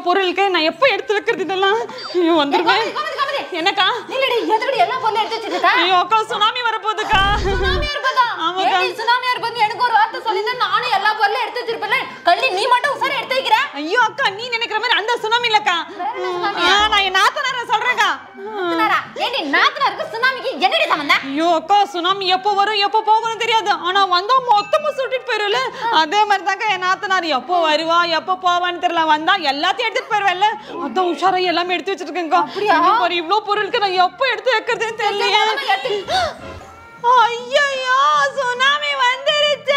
பொருளுக்கு நான் எப்போ எடுத்து வைக்கிறது இதெல்லாம் ஐயோ வந்துருவேன் கோமதி, கோமதி. என்னக்கா இல்லடி எதுக்கடி எல்லா பொருளும் எடுத்து வச்சிருக்கா ஐயோ அக்கா சுனாமி வரப்போகுதுக்கா சுனாமியா இருப்பதா ஆமாக்கா. ஏடி சுனாமியா இருப்பது எனக்கு ஒரு வார்த்தை சொல்லிதான் நானும் எல்லா பொருளும் எடுத்து வச்சிருப்பேன் கள்ளி நீ மட்டும் உசாரி எடுத்து வைக்கிற ஐயோ அக்கா நீ நினைக்கிற மாதிரி அந்த சுனாமி இல்லக்கா ஆ, நான் என் நாத்தனார சொல்றேன்க்கா நாத்தனாரா? ஏடி நாத்தனாருக்கு சுனாமிக்கு என்னடி சம்பந்தம் ஐயோ அக்கா சுனாமி எப்போ வரும் எப்போ போகும்னு தெரியாது ஆனா வந்தா மொத்தமா சுட்டிட்டு போயிரும்ல அதே மாதிரி தாக்கா என் நாத்தனார் எப்போ வருவா எப்போ போவான்னு தெரியல வந்தா எல்லாத்தையும் எடுத்துட்டு போயிருவேன்ல அதான் உஷாரா எல்லாமே எடுத்து வச்சிருக்கேன்க்கா அப்படியா? இங்க பாரு இவ்ளோ பொருளுக்கு நான் எப்போ எடுத்து வைக்கிறதுன்னு தெரியலையே ஐயோ சுனாமி வந்துருச்சு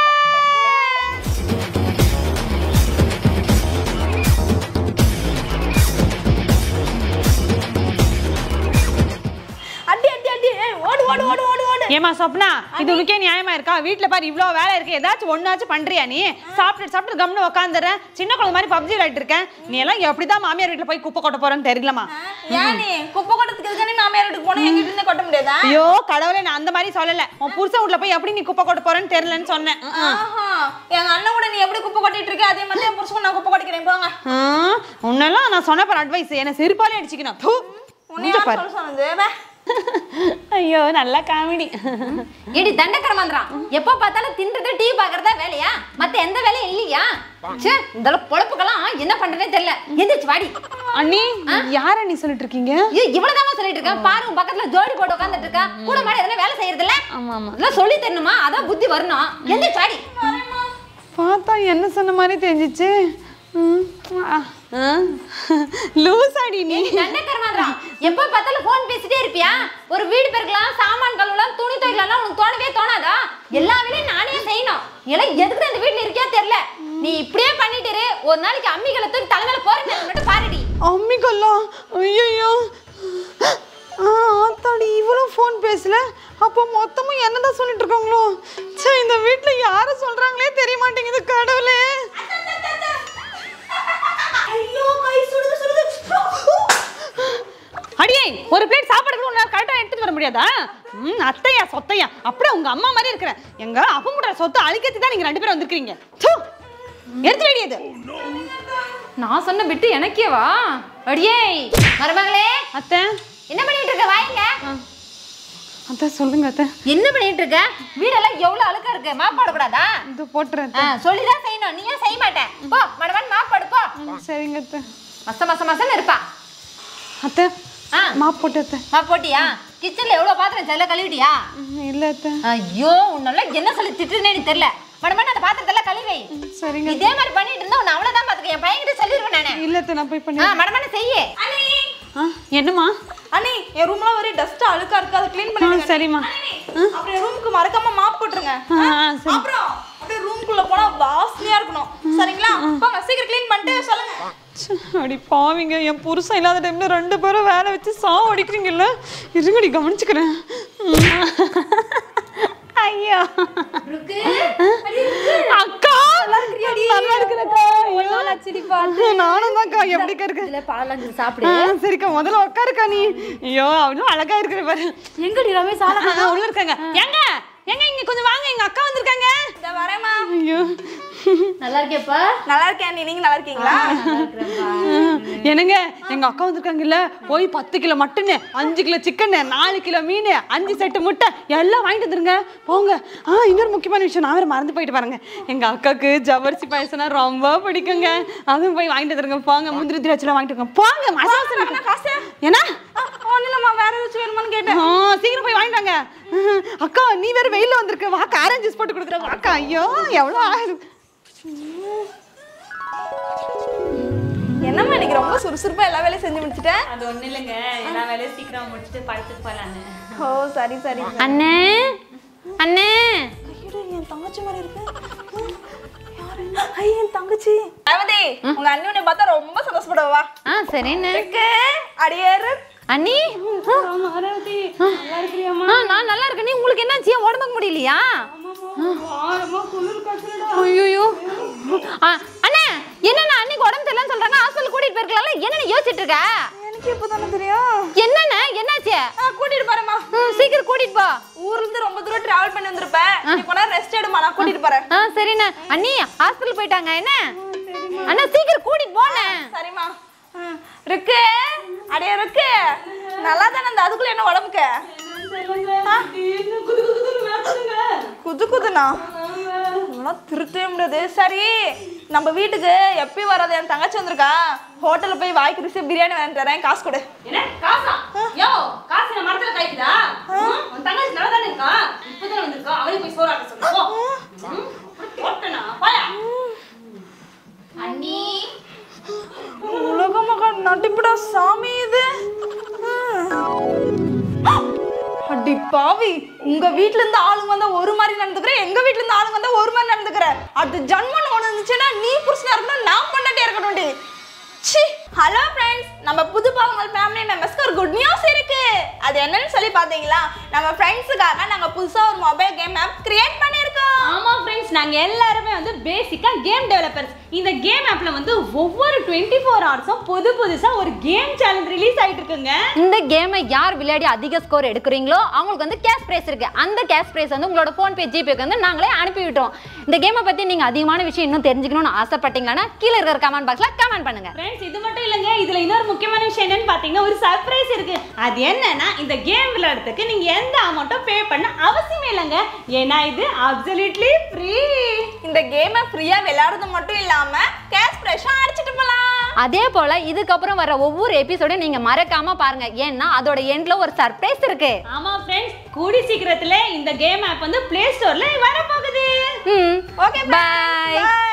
அடி அடி அடி ஏய், ஓடு ஓடு ஓடு ஓடு ஓடு ஏமா சொப்னா இது உனக்கே நியாயமா இருக்கா வீட்ல பாரு இவ்ளோ வேலை இருக்கு ஏதாச்சும் ஒண்ணாச்சும் பண்றியா நீ சாப்பிட்டு சாப்பிட்டு கம்னு உட்காந்துறேன் சின்ன குழந்தை மாதிரி பப்ஜி விளையாட்டு இருக்கேன் நீ எல்லாம் எப்படிதான் மாமியார் வீட்ல போய் குப்பை கொட்ட போறேன்னு தெரியலமா ஏன் நீ குப்பை கொட்டத்துக்கு எதுக்கு நீ மாமியார் வீட்டுக்கு போனோம் எங்கிட்ட இருந்தே கொட்ட முடியாதா ஐயோ கடவுளே நான் அந்த மாதிரி சொல்லல உன் புருஷன் வீட்ல போய் எப்படி நீ குப்பை கொட்ட போறேன்னு தெரியலன்னு சொன்னேன் ஆஹா எங்க அண்ணன் கூட நீ எப்படி குப்பை கொட்டிட்டு இருக்க அதே மாதிரி என் புருஷன் நான் குப்பை கொட்டிக்கிறேன் போங்க ஆ, உன்னெல்லாம் நான் சொன்ன பாரு அட்வைஸ் என்ன செருப்பாலே அடிச்சுக்கணும் தூ, உன்னை மூஞ்ச யார் பாரு சொல்ல சொன்னது பே. ஐயோ நல்ல காமெடி ஏடி தண்டக்கரமாந்திரம் எப்போ பார்த்தாலும் தின்றது டிவி பாக்குறதா வேலையா மத்த எந்த வேலையும் இல்லையா ச்சே இந்த பொழப்புக்கெல்லாம் என்ன பண்றதே தெரியல எந்திரிச்சு வாடி அண்ணி யார நீ சொல்லிட்டு இருக்கீங்க ஐயோ இவ்வளவுதான் சொல்லிட்டு இருக்கேன் பாரு உன் பக்கத்துல ஜோடி போட்டு உட்காந்துட்டு இருக்கா கூட மாடி எதனா வேலை செய்யறது இல்ல ஆமா ஆமா இதெல்லாம் சொல்லி தரணுமா அதான் புத்தி வரணும் எந்திரிச்சு வாடி பார்த்தா என்ன சொன்ன மாதிரி தெரிஞ்சிச்சு லூஸ் அடி நீ தண்டக்கரமாந்திரம் எப்போ பார்த்தாலும் போன் பேசிட்டே இருப்பியா ஒரு வீடு பெருக்கலாம் சாமான் கழுவலாம் துணி துவைக்கலாம் உனக்கு தோணவே தோணாதா எல்லா வேலையும் நானே செய்யணும் எல்லாம் எதுக்கு இந்த வீட்ல இருக்கியா தெரியல நீ இப்படியே பண்ணிட்டு இரு. ஒரு நாளைக்கு அம்மிகளை தூக்கி தலைமையில போறேன் மட்டும் பாருடி அம்மி கொல்லாம் ஐயோ ஆத்தாடி இவ்வளோ ஃபோன் பேசல அப்போ மொத்தமும் என்னதான் சொல்லிட்டு இருக்காங்களோ சே இந்த வீட்ல யார சொல்றாங்களே தெரிய மாட்டேங்குது கடவுளே ஐயோ கை சுடுது சுடுது அடியே ஒரு பிளேட் சாப்பாடு கூட உன்னால கரெக்டா எடுத்துட்டு வர முடியாதா ம் அத்தையா சொத்தையா அப்படியே உங்க அம்மா மாதிரி இருக்கிற எங்க அப்பா முட சொத்தை அழிக்கத்தி தான் நீங்க ரெண்டு பேரும் வந்திருக்கீங்க தூ, எடுத்து வேண்டியது நான் சொன்ன பிட்டு எனக்கே வா அடியே மருமகளே அத்தை என்ன பண்ணிட்டு இருக்க வாங்க அத்தை சொல்லுங்க அத்தை என்ன பண்ணிட்டு இருக்க வீடெல்லாம் எவ்வளவு அழுக்கா இருக்கு மாப் போடக்கூடாதா இது போட்டுறேன் ஆ, சொல்லிதான் செய்யணும் நீ ஏன் செய்ய மாட்டேன் போ மடவன் மாப் போடு போ அத்தை. சரிங்க அத்தை மச மச மசன்னு இருப்பா அத்தை ஆ. மாப் போட்டு அத்தை மாப் போட்டியா கிச்சன்ல எவ்வளவு பாத்திரம் செல்ல கழுவிட்டியா ம், இல்ல அத்தை ஐயோ உன்னால என்ன சொல்லி திட்டுனே தெரியல மடமன் அந்த பாத்திரத்தெல்லாம் கழுவை சரிங்க இதே மாதிரி பண்ணிட்டு இருந்தா உன்னை அவ்வளவுதான் பாத்துக்க என் பையன்கிட்ட சொல்லிருவேன் நானு இல்ல அத்தை நான் போய் ஆ பண்ணி மடமன செய்ய ஆ, என்னம்மா அண்ணி என் ரூம்ல ஒரே டஸ்ட் அழுக்கா இருக்கு அதை க்ளீன் ஆ, பண்ணிடுங்க சரிம்மா அப்புறம் என் ரூமுக்கு மறக்காம மாப் போட்டுருங்க ஆ, ஆ, சரி அப்புறம் அப்படியே ரூம்குள்ள போனா வாசனையா இருக்கணும் சரிங்களா போங்க சீக்கிரம் க்ளீன் பண்ணிட்டு சொல்லுங்க ச்சே, அடி பாவிங்க என் புருஷன் இல்லாத டைம்ல ரெண்டு பேரும் வேலை வச்சு சாவ அடிக்கிறீங்கல்ல இருங்கடி கவனிச்சுக்கிறேன் ம். ஐயோ அக்கா நல்லா இருக்கிறக்கா ஐயோ. நானும் தான்க்கா எப்படிக்கா இருக்கு இதுல பாலாஞ்சு சாப்பிடு ஆ, சரிக்கா முதல்ல உட்காருக்கா நீ ஐயோ அவ்வளோ அழகா இருக்கிற பாரு எங்கடி ரமேஷ் ஆள ஆ, உள்ள இருக்காங்க எங்க எங்க இங்க கொஞ்சம் வாங்க எங்க அக்கா வந்திருக்காங்க இந்த வரேம்மா ஐயோ நல்லா இருக்கேப்பா நல்லா இருக்கேன் அண்ணி நீங்க நல்லா இருக்கீங்களா என்னங்க எங்க அக்கா வந்திருக்காங்கல்ல போய் பத்து கிலோ மட்டன் அஞ்சு கிலோ சிக்கன் நாலு கிலோ மீன் அஞ்சு செட்டு முட்டை எல்லாம் வாங்கிட்டு வந்துருங்க போங்க ஆ இன்னொரு முக்கியமான விஷயம் நான் வேற மறந்து போயிட்டு பாருங்க எங்க அக்காக்கு ஜவரிசி பாயசம்னா ரொம்ப பிடிக்குங்க அதுவும் போய் வாங்கிட்டு வந்துருங்க போங்க முந்திரி திராட்சைலாம் வாங்கிட்டு வாங்க போங்க மசாலா காசு ஏன்னா ஒன்றும் இல்லைம்மா வேற ஏதாச்சும் வேணுமான்னு கேட்டேன் ஆ, சீக்கிரம் போய் வாங்கிட்டு வாங்க அக்கா நீ வேற வெயில்ல வந்திருக்க வாக்கா ஆரஞ்சு ஜூஸ் போட்டு கொடுக்குற வாக்கா ஐயோ எவ்வளோ ஆகுது என்னம்மா இன்னைக்கு ரொம்ப சுறுசுறுப்பா எல்லா வேலையும் செஞ்சு முடிச்சிட்டேன் அது ஒன்றும் இல்லைங்க எல்லா வேலையும் சீக்கிரம் முடிச்சுட்டு படுத்துட்டு போகலான்னு ஓ சரி சரி அண்ணே அண்ணே ஐயோ, என் தங்கச்சி மாதிரி இருக்கு யாரு? ஐ, என் தங்கச்சி ரேவதி உங்க அண்ணனை பார்த்தா ரொம்ப சந்தோஷப்படுவா ஆ சரிண்ணே இருக்கு அடியேறு அண்ணி ஆ நான் நல்லா இருக்கேன் நீ உங்களுக்கு என்னாச்சு ஏன் உடம்புக்கு முடியலையா ஐயோ அண்ணா என்னண்ணா அன்னைக்கு உடம்பு தெரியலன்னு சொல்றாங்க ஹாஸ்பிட்டல் கூட்டிட்டு போயிருக்கலாம்ல என்னண்ணா யோசிச்சுட்டு இருக்க எனக்கு இப்போ தானே தெரியும் என்னண்ணா என்னாச்சு ஆ, கூட்டிட்டு போறேம்மா ம், சீக்கிரம் கூட்டிட்டு போ ஊர்ல இருந்து ரொம்ப தூரம் டிராவல் பண்ணி வந்திருப்பேன் நீ போனா ரெஸ்ட் எடுமா நான் கூட்டிட்டு போறேன் ஆ சரிண்ணா அண்ணி ஹாஸ்பிட்டல் போயிட்டாங்க என்ன அண்ணா சீக்கிரம் கூட்டிட்டு போண்ணே சரிம்மா இருக்கு அடைய இருக்கு நல்லா தானே இந்த அதுக்குள்ள என்ன உடம்புக்கு ஆ? குது குதுண்ணா இதெல்லாம் திருத்தவே முடியாது சரி நம்ம வீட்டுக்கு எப்பயும் வராது என் தங்கச்சி வந்திருக்கா ஹோட்டல்ல போய் வாய்க்கு ருசி பிரியாணி வாங்கிட்டு தரேன் காசு கொடு என்ன காசா யோ காசு என்ன மரத்துல காய்க்குதா ம், உன் தங்கச்சி நல்லா தானே இருக்கா இப்பதான் வந்திருக்கா அவளே போய் சோறு ஆக்க சொல்லு போ. ம், போட்டனா பாயா அண்ணி உலக மகன் நட்டிப்புடா சாமி இது அடி பாவி உங்க வீட்ல இருந்து ஆளுங்க வந்தா ஒரு மாதிரி நடந்துக்கிற எங்க வீட்ல இருந்து ஆளுங்க வந்தா ஒரு மாதிரி நடந்துக்கிற அது ஜன்மன் ஒண்ணு இருந்துச்சுன்னா நீ புருஷனா இருக்கணும் நான் பொண்டாட்டியா இருக்கணும்டி சி ஹலோ ஃப்ரெண்ட்ஸ் நம்ம புது பாவங்கள் ஃபேமிலி மெம்பர்ஸ்க்கு ஒரு குட் நியூஸ் இருக்கு அது என்னன்னு சொல்லி பாத்தீங்களா நம்ம ஃப்ரெண்ட்ஸுக்காக நாங்க புதுசா ஒரு மொபைல் கேம் ஆப் கிரியேட் பண்ணியிருக்கோம் ஆமா ஃப்ரெண்ட்ஸ் நாங்க எல்லாருமே வந்து பேசிக்கா கேம் டெவலப்பர்ஸ் இந்த கேம் ஆப்ல வந்து ஒவ்வொரு டுவெண்ட்டி ஃபோர் ஹவர்ஸும் புது புதுசா ஒரு கேம் சேலஞ்ச் ரிலீஸ் ஆயிட்டு இருக்குங்க இந்த கேமை யார் விளையாடி அதிக ஸ்கோர் எடுக்கிறீங்களோ அவங்களுக்கு வந்து கேஷ் பிரைஸ் இருக்கு அந்த கேஷ் பிரைஸ் வந்து உங்களோட ஃபோன் பே ஜிபேக்கு வந்து நாங்களே அனுப்பி விட்டோம் இந்த கேமை பத்தி நீங்க அதிகமான விஷயம் இன்னும் தெரிஞ்சுக்கணும்னு ஆசைப்பட்டீங்கன்னா கீழே இருக்கிற கமெண்ட் பாக்ஸ்ல கமெண்ட் பண்ணுங்க ஃப்ரெண்ட்ஸ் இது மட்டும் இல்லைங்க இதுல இன்னொரு முக்கியமான விஷயம் என்னன்னு பாத்தீங்கன்னா ஒரு சர்ப்ரைஸ் இருக்கு அது என்னன்னா இந்த கேம் விளையாடுறதுக்கு நீங்க எந்த அமௌண்ட்டும் பே பண்ண அவசியமே இல்லைங்க ஏன்னா இது அப்சல்யூட்லி ஃப்ரீ இந்த கேமை ஃப்ரீயா விளையாடுறது மட்டும் இல்லாம கேஷ் ப்ரைஸும் அடிச்சிட்டு போலாம் அதே போல இதுக்கப்புறம் வர ஒவ்வொரு எபிசோடையும் நீங்க மறக்காம பாருங்க ஏன்னா அதோட எண்ட்ல ஒரு சர்ப்ரைஸ் இருக்கு ஆமா ஃப்ரெண்ட்ஸ் கூடி சீக்கிரத்துல இந்த கேம் ஆப் வந்து பிளே ஸ்டோர்ல வரப்போகுது ம் ஓகே பாய்